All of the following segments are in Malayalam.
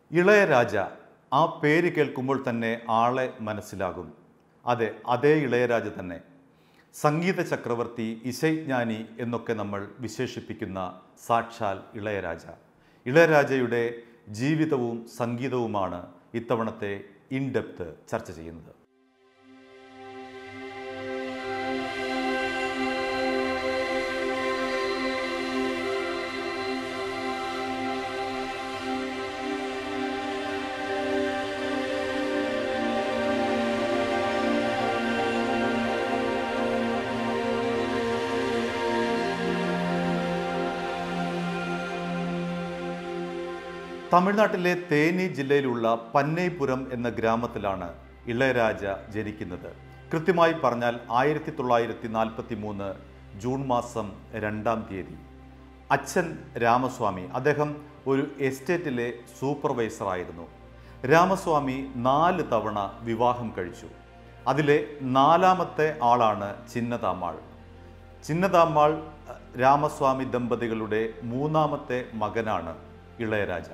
ഇളയരാജ ആ പേര് കേൾക്കുമ്പോൾ തന്നെ ആളെ മനസ്സിലാകും അതെ അതേ ഇളയരാജ തന്നെ സംഗീത ചക്രവർത്തി ഇശൈജ്ഞാനി എന്നൊക്കെ നമ്മൾ വിശേഷിപ്പിക്കുന്ന സാക്ഷാൽ ഇളയരാജ ഇളയരാജയുടെ ജീവിതവും സംഗീതവുമാണ് ഇത്തവണത്തെ ഇൻഡെപ്ത് ചർച്ച ചെയ്യുന്നത് തമിഴ്നാട്ടിലെ തേനി ജില്ലയിലുള്ള പന്നൈപുരം എന്ന ഗ്രാമത്തിലാണ് ഇളയരാജ ജനിക്കുന്നത് കൃത്യമായി പറഞ്ഞാൽ ആയിരത്തി തൊള്ളായിരത്തി നാൽപ്പത്തി മൂന്ന് ജൂൺ മാസം രണ്ടാം തീയതി അച്ഛൻ രാമസ്വാമി അദ്ദേഹം ഒരു എസ്റ്റേറ്റിലെ സൂപ്പർവൈസറായിരുന്നു രാമസ്വാമി നാല് തവണ വിവാഹം കഴിച്ചു അതിലെ നാലാമത്തെ ആളാണ് ചിന്നതാമ്മാൾ ചിന്നതാമ്മാൾ അഹ്, രാമസ്വാമി ദമ്പതികളുടെ മൂന്നാമത്തെ മകനാണ് ഇളയരാജ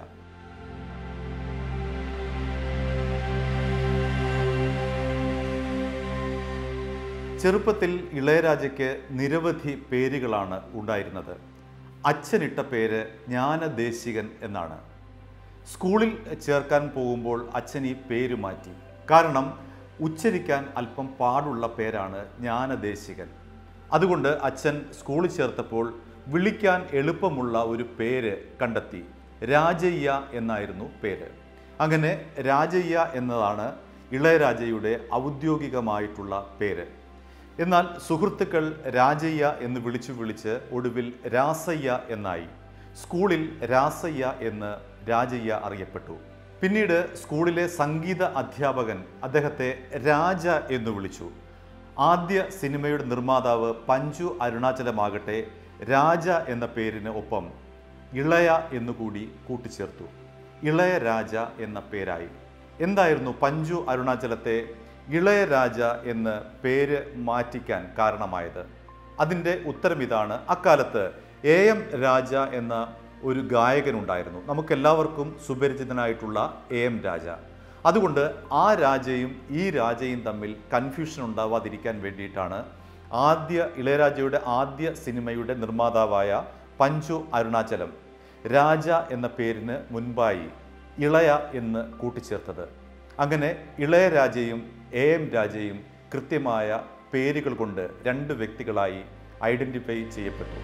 ചെറുപ്പത്തിൽ ഇളയരാജയ്ക്ക് നിരവധി പേരുകളാണ് ഉണ്ടായിരുന്നത് അച്ഛനിട്ട പേര് ജ്ഞാനദേശികൻ എന്നാണ് സ്കൂളിൽ ചേർക്കാൻ പോകുമ്പോൾ അച്ഛൻ ഈ പേര് മാറ്റി കാരണം ഉച്ചരിക്കാൻ അല്പം പാടുള്ള പേരാണ് ജ്ഞാനദേശികൻ അതുകൊണ്ട് അച്ഛൻ സ്കൂളിൽ ചേർത്തപ്പോൾ വിളിക്കാൻ എളുപ്പമുള്ള ഒരു പേര് കണ്ടെത്തി രാജയ്യ എന്നായിരുന്നു പേര് അങ്ങനെ രാജയ്യ എന്നതാണ് ഇളയരാജയുടെ ഔദ്യോഗികമായിട്ടുള്ള പേര് എന്നാൽ സുഹൃത്തുക്കൾ രാജയ്യ എന്ന് വിളിച്ചു വിളിച്ച് ഒടുവിൽ രാസയ്യ എന്നായി സ്കൂളിൽ രാസയ്യ എന്ന് രാജയ്യ അറിയപ്പെട്ടു പിന്നീട് സ്കൂളിലെ സംഗീത അധ്യാപകൻ അദ്ദേഹത്തെ രാജ എന്ന് വിളിച്ചു ആദ്യ സിനിമയുടെ നിർമ്മാതാവ് പഞ്ചു അരുണാചലമാകട്ടെ രാജ എന്ന പേരിന് ഒപ്പം ഇളയ എന്നുകൂടി കൂട്ടിച്ചേർത്തു ഇളയ രാജ എന്ന പേരായി എന്തായിരുന്നു പഞ്ചു അരുണാചലത്തെ ഇളയരാജ എന്ന് പേര് മാറ്റിക്കാൻ കാരണമായത് അതിൻ്റെ ഉത്തരം ഇതാണ് അക്കാലത്ത് എ എം രാജ എന്ന ഒരു ഗായകനുണ്ടായിരുന്നു നമുക്കെല്ലാവർക്കും സുപരിചിതനായിട്ടുള്ള എ എം രാജ അതുകൊണ്ട് ആ രാജയും ഈ രാജയും തമ്മിൽ കൺഫ്യൂഷൻ ഉണ്ടാവാതിരിക്കാൻ വേണ്ടിയിട്ടാണ് ആദ്യ ഇളയരാജയുടെ ആദ്യ സിനിമയുടെ നിർമ്മാതാവായ പഞ്ചു അരുണാചലം രാജ എന്ന പേരിന് മുൻപായി ഇളയ എന്ന് കൂട്ടിച്ചേർത്തത് അങ്ങനെ ഇളയരാജയും എ എം രാജയും കൃത്യമായ പേരുകൾ കൊണ്ട് രണ്ട് വ്യക്തികളായി ഐഡന്റിഫൈ ചെയ്യപ്പെട്ടു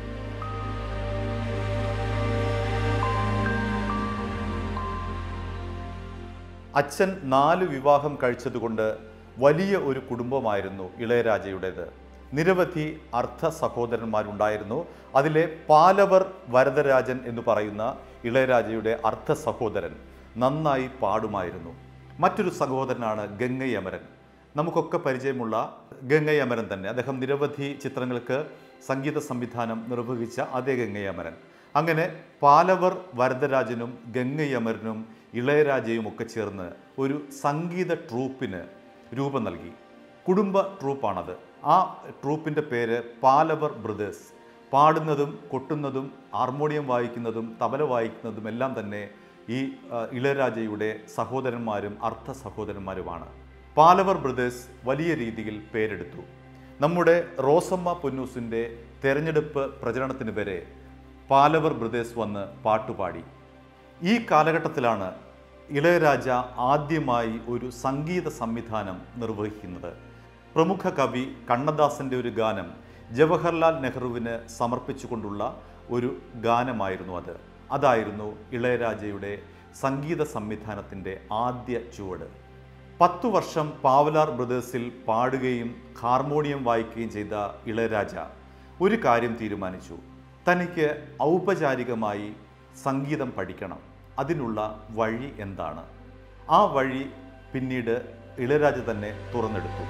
അച്ഛൻ നാല് വിവാഹം കഴിച്ചതുകൊണ്ട് വലിയ ഒരു കുടുംബമായിരുന്നു ഇളയരാജയുടേത് നിരവധി അർദ്ധ സഹോദരന്മാരുണ്ടായിരുന്നു അതിലെ പാലവർ വരദരാജൻ എന്ന് പറയുന്ന ഇളയരാജയുടെ അർദ്ധ സഹോദരൻ നന്നായി പാടുമായിരുന്നു മറ്റൊരു സഹോദരനാണ് ഗംഗയ്യമരൻ നമുക്കൊക്കെ പരിചയമുള്ള ഗംഗയ്യമരൻ തന്നെ അദ്ദേഹം നിരവധി ചിത്രങ്ങൾക്ക് സംഗീത സംവിധാനം നിർവഹിച്ച അതേ ഗംഗയ്യമരൻ അങ്ങനെ പാലവർ വരദരാജനും ഗംഗയ്യമരനും ഇളയരാജയും ഒക്കെ ചേർന്ന് ഒരു സംഗീത ട്രൂപ്പിന് രൂപം നൽകി കുടുംബ ട്രൂപ്പാണത് ആ ട്രൂപ്പിൻ്റെ പേര് പാലവർ ബ്രദേഴ്സ് പാടുന്നതും കൊട്ടുന്നതും ഹാർമോണിയം വായിക്കുന്നതും തബല വായിക്കുന്നതും എല്ലാം തന്നെ ഈ ആ, ഇളയരാജയുടെ സഹോദരന്മാരും അർദ്ധ സഹോദരന്മാരുമാണ് പാലവർ ബ്രദേഴ്സ് വലിയ രീതിയിൽ പേരെടുത്തു നമ്മുടെ റോസമ്മ പൊന്നൂസിൻ്റെ തെരഞ്ഞെടുപ്പ് പ്രചരണത്തിന് വരെ പാലവർ ബ്രദേഴ്സ് വന്ന് പാട്ടുപാടി ഈ കാലഘട്ടത്തിലാണ് ഇളയരാജ ആദ്യമായി ഒരു സംഗീത സംവിധാനം നിർവഹിക്കുന്നത് പ്രമുഖ കവി കണ്ണദാസൻ്റെ ഒരു ഗാനം ജവഹർലാൽ നെഹ്റുവിന് സമർപ്പിച്ചുകൊണ്ടുള്ള ഒരു ഗാനമായിരുന്നു അത് അതായിരുന്നു ഇളയരാജയുടെ സംഗീത സംവിധാനത്തിൻ്റെ ആദ്യ ചുവട് പത്തു വർഷം പാവലാർ ബ്രദേഴ്സിൽ പാടുകയും ഹാർമോണിയം വായിക്കുകയും ചെയ്ത ഇളയരാജ ഒരു കാര്യം തീരുമാനിച്ചു തനിക്ക് ഔപചാരികമായി സംഗീതം പഠിക്കണം അതിനുള്ള വഴി എന്താണ് ആ വഴി പിന്നീട് ഇളയരാജ തന്നെ തുറന്നെടുത്തു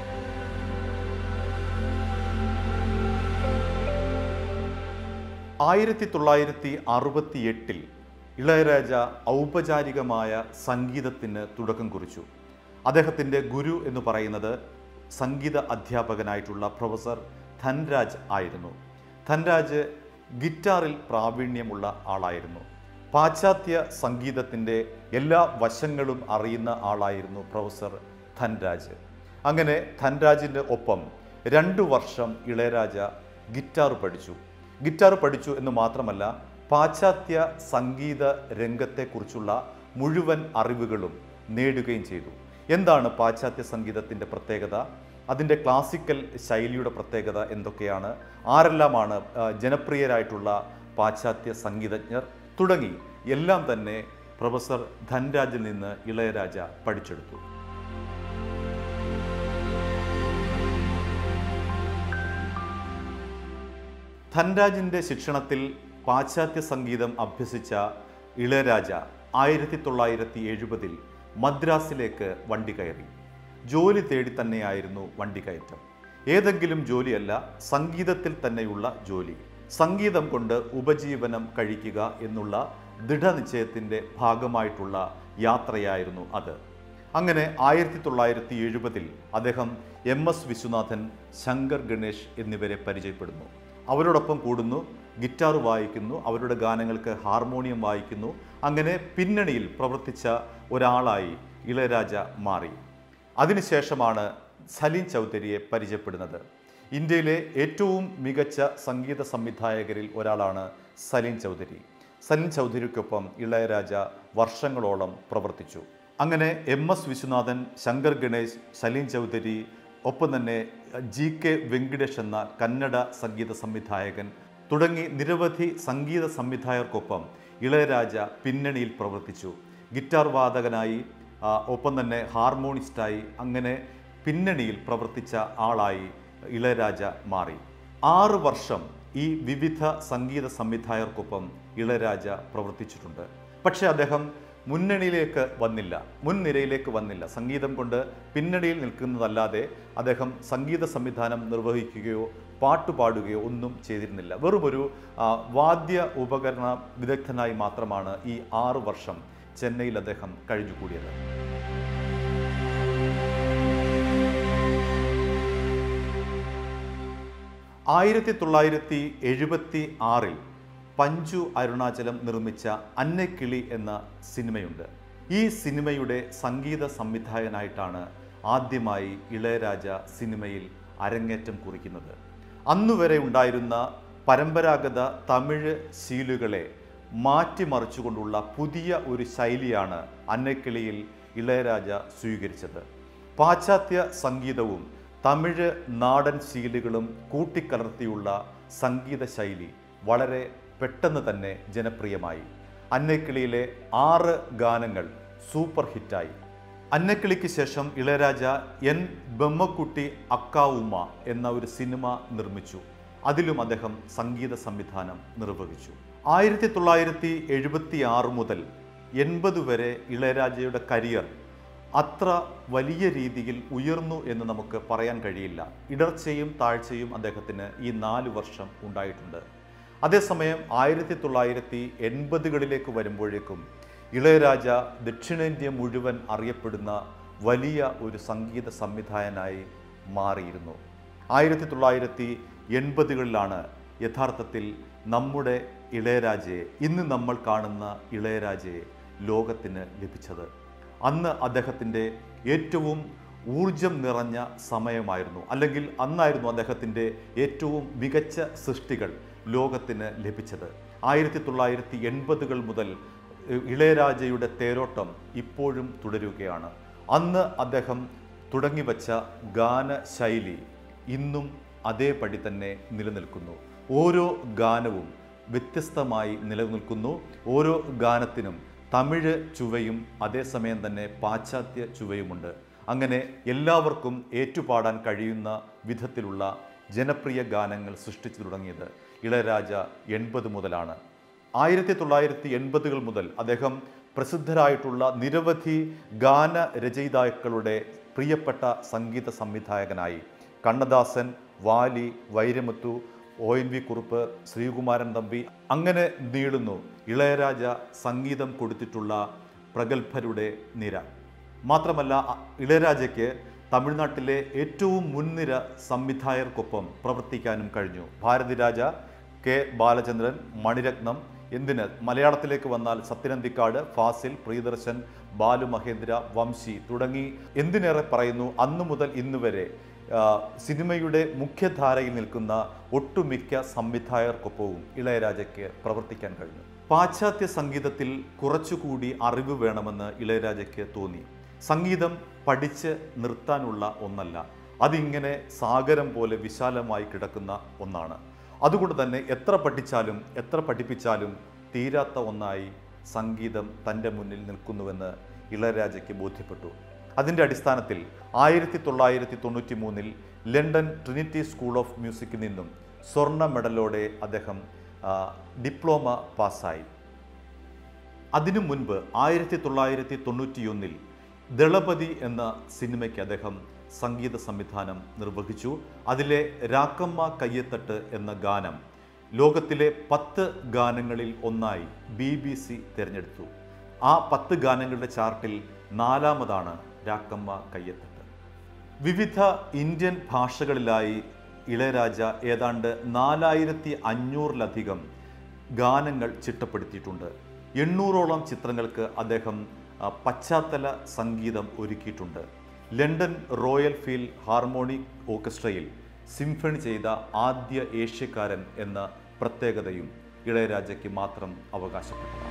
ആയിരത്തി തൊള്ളായിരത്തി അറുപത്തി എട്ടിൽ ഇളയരാജ ഔപചാരികമായ സംഗീതത്തിന് തുടക്കം കുറിച്ചു അദ്ദേഹത്തിൻ്റെ ഗുരു എന്ന് പറയുന്നത് സംഗീത അധ്യാപകനായിട്ടുള്ള പ്രൊഫസർ ധൻരാജ് ആയിരുന്നു ധൻരാജ് ഗിറ്റാറിൽ പ്രാവീണ്യമുള്ള ആളായിരുന്നു പാശ്ചാത്യ സംഗീതത്തിൻ്റെ എല്ലാ വശങ്ങളും അറിയുന്ന ആളായിരുന്നു പ്രൊഫസർ ധൻരാജ് അങ്ങനെ ധൻരാജിൻ്റെ ഒപ്പം രണ്ടു വർഷം ഇളയരാജ ഗിറ്റാർ പഠിച്ചു ഗിറ്റാർ പഠിച്ചു എന്ന് മാത്രമല്ല പാശ്ചാത്യ സംഗീത രംഗത്തെക്കുറിച്ചുള്ള മുഴുവൻ അറിവുകളും നേടുകയും ചെയ്തു എന്താണ് പാശ്ചാത്യ സംഗീതത്തിൻ്റെ പ്രത്യേകത അതിൻ്റെ ക്ലാസിക്കൽ ശൈലിയുടെ പ്രത്യേകത എന്തൊക്കെയാണ് ആരെല്ലാമാണ് ആ, ജനപ്രിയരായിട്ടുള്ള പാശ്ചാത്യ സംഗീതജ്ഞർ തുടങ്ങി എല്ലാം തന്നെ പ്രൊഫസർ ധൻരാജിൽ നിന്ന് ഇളയരാജ പഠിച്ചെടുത്തു ധൻരാജിൻ്റെ ശിക്ഷണത്തിൽ പാശ്ചാത്യ സംഗീതം അഭ്യസിച്ച ഇളയരാജ ആയിരത്തി തൊള്ളായിരത്തി എഴുപതിൽ മദ്രാസിലേക്ക് വണ്ടി കയറി ജോലി തേടി തന്നെയായിരുന്നു വണ്ടി കയറ്റം ഏതെങ്കിലും ജോലിയല്ല സംഗീതത്തിൽ തന്നെയുള്ള ജോലി സംഗീതം കൊണ്ട് ഉപജീവനം കഴിക്കുക എന്നുള്ള ദൃഢനിശ്ചയത്തിൻ്റെ ഭാഗമായിട്ടുള്ള യാത്രയായിരുന്നു അത് അങ്ങനെ ആയിരത്തി തൊള്ളായിരത്തി എഴുപതിൽ അദ്ദേഹം എം എസ് വിശ്വനാഥൻ ശങ്കർ ഗണേഷ് എന്നിവരെ പരിചയപ്പെടുന്നു അവരോടൊപ്പം കൂടുന്നു ഗിറ്റാർ വായിക്കുന്നു അവരുടെ ഗാനങ്ങൾക്ക് ഹാർമോണിയം വായിക്കുന്നു അങ്ങനെ പിന്നണിയിൽ പ്രവർത്തിച്ച ഒരാളായി ഇളയരാജ മാറി അതിനുശേഷമാണ് സലീം ചൗധരിയെ പരിചയപ്പെടുന്നത് ഇന്ത്യയിലെ ഏറ്റവും മികച്ച സംഗീത സംവിധായകരിൽ ഒരാളാണ് സലീം ചൗധരി സലീം ചൗധരിക്കൊപ്പം ഇളയരാജ വർഷങ്ങളോളം പ്രവർത്തിച്ചു അങ്ങനെ എം എസ് വിശ്വനാഥൻ ശങ്കർ ഗണേശ് സലീം ചൗധരി ഒപ്പം തന്നെ ജി കെ വെങ്കിടേഷ് എന്ന കന്നഡ സംഗീത സംവിധായകൻ തുടങ്ങി നിരവധി സംഗീത സംവിധായകർക്കൊപ്പം ഇളയരാജ പിന്നണിയിൽ പ്രവർത്തിച്ചു ഗിറ്റാർ വാദകനായി ആ, ഒപ്പം തന്നെ ഹാർമോണിസ്റ്റായി അങ്ങനെ പിന്നണിയിൽ പ്രവർത്തിച്ച ആളായി ഇളയരാജ മാറി ആറ് വർഷം ഈ വിവിധ സംഗീത സംവിധായകർക്കൊപ്പം ഇളയരാജ പ്രവർത്തിച്ചിട്ടുണ്ട് പക്ഷേ അദ്ദേഹം മുന്നണിയിലേക്ക് വന്നില്ല മുൻനിരയിലേക്ക് വന്നില്ല സംഗീതം കൊണ്ട് പിന്നണിയിൽ നിൽക്കുന്നതല്ലാതെ അദ്ദേഹം സംഗീത സംവിധാനം നിർവഹിക്കുകയോ പാട്ട് പാടുകയോ ഒന്നും ചെയ്തിരുന്നില്ല വെറുമൊരു ആ, വാദ്യ ഉപകരണ വിദഗ്ധനായി മാത്രമാണ് ഈ ആറ് വർഷം ചെന്നൈയിൽ അദ്ദേഹം കഴിഞ്ഞുകൂടിയത് ആയിരത്തി തൊള്ളായിരത്തി എഴുപത്തി ആറിൽ പഞ്ചു അരുണാചലം നിർമ്മിച്ച അന്നക്കിളി എന്ന സിനിമയുണ്ട് ഈ സിനിമയുടെ സംഗീത സംവിധായകനായിട്ടാണ് ആദ്യമായി ഇളയരാജ സിനിമയിൽ അരങ്ങേറ്റം കുറിക്കുന്നത് അന്നുവരെ ഉണ്ടായിരുന്ന പരമ്പരാഗത തമിഴ് ശീലുകളെ മാറ്റിമറിച്ചുകൊണ്ടുള്ള പുതിയ ഒരു ശൈലിയാണ് അന്നക്കിളിയിൽ ഇളയരാജ സ്വീകരിച്ചത് പാശ്ചാത്യ സംഗീതവും തമിഴ് നാടൻ ശീലുകളും കൂട്ടിക്കലർത്തിയുള്ള സംഗീത ശൈലി വളരെ പെട്ടെന്ന് തന്നെ ജനപ്രിയമായി അന്നക്കിളിയിലെ ആറ് ഗാനങ്ങൾ സൂപ്പർ ഹിറ്റായി അന്നക്കിളിക്ക് ശേഷം ഇളയരാജ എൻ ബൊമ്മക്കുട്ടി അക്കാവുമ്മ എന്ന ഒരു സിനിമ നിർമ്മിച്ചു അതിലും അദ്ദേഹം സംഗീത സംവിധാനം നിർവഹിച്ചു ആയിരത്തി തൊള്ളായിരത്തി എഴുപത്തി ആറ് മുതൽ എൺപത് വരെ ഇളയരാജയുടെ കരിയർ അത്ര വലിയ രീതിയിൽ ഉയർന്നു എന്ന് നമുക്ക് പറയാൻ കഴിയില്ല ഇടർച്ചയും താഴ്ചയും അദ്ദേഹത്തിന് ഈ നാല് വർഷം ഉണ്ടായിട്ടുണ്ട് അതേസമയം ആയിരത്തി തൊള്ളായിരത്തി എൺപതുകളിലേക്ക് വരുമ്പോഴേക്കും ഇളയരാജ ദക്ഷിണേന്ത്യ മുഴുവൻ അറിയപ്പെടുന്ന വലിയ ഒരു സംഗീത സംവിധായകനായി മാറിയിരുന്നു ആയിരത്തി തൊള്ളായിരത്തി എൺപതുകളിലാണ് യഥാർത്ഥത്തിൽ നമ്മുടെ ഇളയരാജയെ ഇന്ന് നമ്മൾ കാണുന്ന ഇളയരാജയെ ലോകത്തിന് ലഭിച്ചത് അന്ന് അദ്ദേഹത്തിൻ്റെ ഏറ്റവും ഊർജം നിറഞ്ഞ സമയമായിരുന്നു അല്ലെങ്കിൽ അന്നായിരുന്നു അദ്ദേഹത്തിൻ്റെ ഏറ്റവും മികച്ച സൃഷ്ടികൾ ലോകത്തിന് ലഭിച്ചത് ആയിരത്തി തൊള്ളായിരത്തി എൺപതുകൾ മുതൽ ഏഹ്, ഇളയരാജയുടെ തേരോട്ടം ഇപ്പോഴും തുടരുകയാണ് അന്ന് അദ്ദേഹം തുടങ്ങിവച്ച ഗാനശൈലി ഇന്നും അതേപടി തന്നെ നിലനിൽക്കുന്നു ഓരോ ഗാനവും വ്യത്യസ്തമായി നിലനിൽക്കുന്നു ഓരോ ഗാനത്തിനും തമിഴ് ചുവയും അതേസമയം തന്നെ പാശ്ചാത്യ ചുവയുമുണ്ട് അങ്ങനെ എല്ലാവർക്കും ഏറ്റുപാടാൻ കഴിയുന്ന വിധത്തിലുള്ള ജനപ്രിയ ഗാനങ്ങൾ സൃഷ്ടിച്ചു തുടങ്ങിയത് ഇളയരാജ എൺപത് മുതലാണ് ആയിരത്തി തൊള്ളായിരത്തി എൺപതുകൾ മുതൽ അദ്ദേഹം പ്രസിദ്ധരായിട്ടുള്ള നിരവധി ഗാന രചയിതാക്കളുടെ പ്രിയപ്പെട്ട സംഗീത സംവിധായകനായി Kannadasan Vaali Vairamuthu O N V Kurup Sreekumaran Thampi അങ്ങനെ നീളുന്നു ഇളയരാജ സംഗീതം കൊടുത്തിട്ടുള്ള പ്രഗത്ഭരുടെ നിര മാത്രമല്ല അ- ഇളയരാജയ്ക്ക് തമിഴ്നാട്ടിലെ ഏറ്റവും മുൻനിര സംവിധായകർക്കൊപ്പം പ്രവർത്തിക്കാനും കഴിഞ്ഞു ഭാരതിരാജ കെ ബാലചന്ദ്രൻ മണിരത്നം എന്തിന് മലയാളത്തിലേക്ക് വന്നാൽ സത്യനന്ദിക്കാട് ഫാസിൽ പ്രിയദർശൻ ബാലു മഹേന്ദ്ര വംശി തുടങ്ങി എന്തിനേറെ പറയുന്നു അന്നു മുതൽ ഇന്ന് വരെ ആ, സിനിമയുടെ മുഖ്യധാരയിൽ നിൽക്കുന്ന ഒട്ടുമിക്ക സംവിധായകർക്കൊപ്പവും ഇളയരാജയ്ക്ക് പ്രവർത്തിക്കാൻ കഴിഞ്ഞു പാശ്ചാത്യ സംഗീതത്തിൽ കുറച്ചുകൂടി അറിവ് വേണമെന്ന് ഇളയരാജയ്ക്ക് തോന്നി സംഗീതം പഠിച്ച് നിർത്താനുള്ള ഒന്നല്ല അതിങ്ങനെ സാഗരം പോലെ വിശാലമായി കിടക്കുന്ന ഒന്നാണ് അതുകൊണ്ട് തന്നെ എത്ര പഠിച്ചാലും എത്ര പഠിപ്പിച്ചാലും തീരാത്ത ഒന്നായി സംഗീതം തൻ്റെ മുന്നിൽ നിൽക്കുന്നുവെന്ന് ഇളയരാജയ്ക്ക് ബോധ്യപ്പെട്ടു അതിൻ്റെ അടിസ്ഥാനത്തിൽ ആയിരത്തി തൊള്ളായിരത്തി തൊണ്ണൂറ്റി മൂന്നിൽ ലണ്ടൻ ട്രിനിറ്റി സ്കൂൾ ഓഫ് മ്യൂസിക്കിൽ നിന്നും സ്വർണ്ണ മെഡലോടെ അദ്ദേഹം ആ, ഡിപ്ലോമ പാസ്സായി അതിനു മുൻപ് ആയിരത്തി തൊള്ളായിരത്തി തൊണ്ണൂറ്റിയൊന്നിൽ ദളപതി എന്ന സിനിമയ്ക്ക് അദ്ദേഹം സംഗീത സംവിധാനം നിർവഹിച്ചു അതിലെ രാക്കമ്മ കയ്യത്തട്ട് എന്ന ഗാനം ലോകത്തിലെ പത്ത് ഗാനങ്ങളിൽ ഒന്നായി ബി ബി സി തിരഞ്ഞെടുത്തു ആ പത്ത് ഗാനങ്ങളുടെ ചാർട്ടിൽ നാലാമതാണ് രാക്കമ്മ കയ്യത്തട്ട് വിവിധ ഇന്ത്യൻ ഭാഷകളിലായി ഇളയരാജ ഏതാണ്ട് നാലായിരത്തി അഞ്ഞൂറിലധികം ഗാനങ്ങൾ ചിട്ടപ്പെടുത്തിയിട്ടുണ്ട് എണ്ണൂറോളം ചിത്രങ്ങൾക്ക് അദ്ദേഹം ആ, പശ്ചാത്തല സംഗീതം ഒരുക്കിയിട്ടുണ്ട് ലണ്ടൻ റോയൽ ഫീൽ ഹാർമോണിക് ഓർക്കസ്ട്രയിൽ സിംഫണി ചെയ്ത ആദ്യ ഏഷ്യക്കാരൻ എന്ന പ്രത്യേകതയും ഇളയരാജയ്ക്ക് മാത്രം അവകാശപ്പെട്ടതാണ്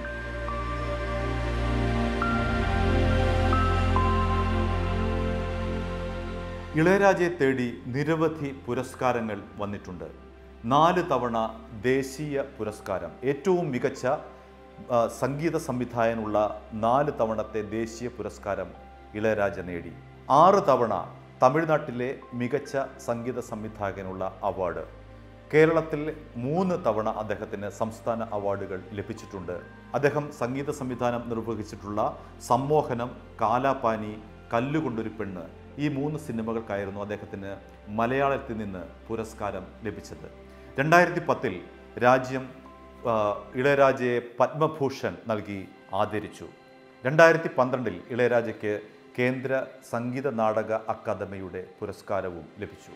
ഇളയരാജയെ തേടി നിരവധി പുരസ്കാരങ്ങൾ വന്നിട്ടുണ്ട് നാല് തവണ ദേശീയ പുരസ്കാരം ഏറ്റവും മികച്ച ആ, സംഗീത സംവിധായകനുള്ള നാല് തവണത്തെ ദേശീയ പുരസ്കാരം ഇളയരാജ നേടി ആറ് തവണ തമിഴ്നാട്ടിലെ മികച്ച സംഗീത സംവിധായകനുള്ള അവാർഡ് കേരളത്തിൽ മൂന്ന് തവണ അദ്ദേഹത്തിന് സംസ്ഥാന അവാർഡുകൾ ലഭിച്ചിട്ടുണ്ട് അദ്ദേഹം സംഗീത സംവിധാനം നിർവഹിച്ചിട്ടുള്ള സമ്മോഹനം കാലാപാനി കല്ലുകൊണ്ടൊരു പെണ്ണ് ഈ മൂന്ന് സിനിമകൾക്കായിരുന്നു അദ്ദേഹത്തിന് മലയാളത്തിൽ നിന്ന് പുരസ്കാരം ലഭിച്ചത് രണ്ടായിരത്തി പത്തിൽ രാജ്യം ആ, ഇളയരാജയെ പത്മഭൂഷൺ നൽകി ആദരിച്ചു രണ്ടായിരത്തി പന്ത്രണ്ടിൽ ഇളയരാജയ്ക്ക് കേന്ദ്ര സംഗീത നാടക അക്കാദമിയുടെ പുരസ്കാരവും ലഭിച്ചു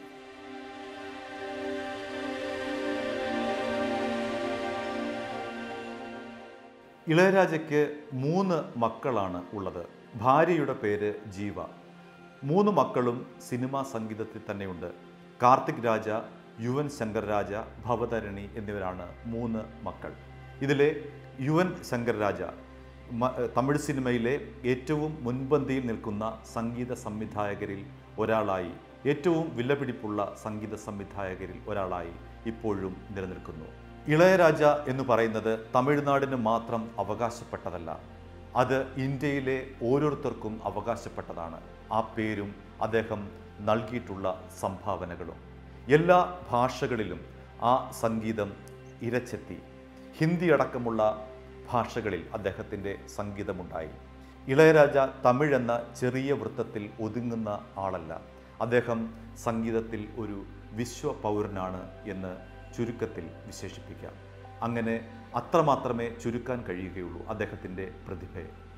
ഇളയരാജയ്ക്ക് മൂന്ന് മക്കളാണ് ഉള്ളത് ഭാര്യയുടെ പേര് ജീവ മൂന്ന് മക്കളും സിനിമാ സംഗീതത്തിൽ തന്നെയുണ്ട് കാർത്തിക് രാജ യുവൻ ശങ്കർ രാജ ഭവതരണി എന്നിവരാണ് മൂന്ന് മക്കൾ ഇതിലെ യുവൻ ശങ്കർ രാജ മ- തമിഴ് സിനിമയിലെ ഏറ്റവും മുൻപന്തിയിൽ നിൽക്കുന്ന സംഗീത സംവിധായകരിൽ ഒരാളായി ഏറ്റവും വിലപിടിപ്പുള്ള സംഗീത സംവിധായകരിൽ ഒരാളായി ഇപ്പോഴും നിലനിൽക്കുന്നു ഇളയരാജ എന്ന് പറയുന്നത് തമിഴ്നാടിന് മാത്രം അവകാശപ്പെട്ടതല്ല അത് ഇന്ത്യയിലെ ഓരോരുത്തർക്കും അവകാശപ്പെട്ടതാണ് ആ പേരും അദ്ദേഹം നൽകിയിട്ടുള്ള സംഭാവനകളും എല്ലാ ഭാഷകളിലും ആ സംഗീതം ഇരച്ചെത്തി ഹിന്ദി അടക്കമുള്ള ഭാഷകളിൽ അദ്ദേഹത്തിൻ്റെ സംഗീതമുണ്ടായി ഇളയരാജ തമിഴ് എന്ന ചെറിയ വൃത്തത്തിൽ ഒതുങ്ങുന്ന ആളല്ല അദ്ദേഹം സംഗീതത്തിൽ ഒരു വിശ്വ പൗരനാണ് എന്ന് ചുരുക്കത്തിൽ വിശേഷിപ്പിക്കാം അങ്ങനെ അത്രമാത്രമേ ചുരുക്കാൻ കഴിയുകയുള്ളൂ അദ്ദേഹത്തിൻ്റെ പ്രതിഭയെ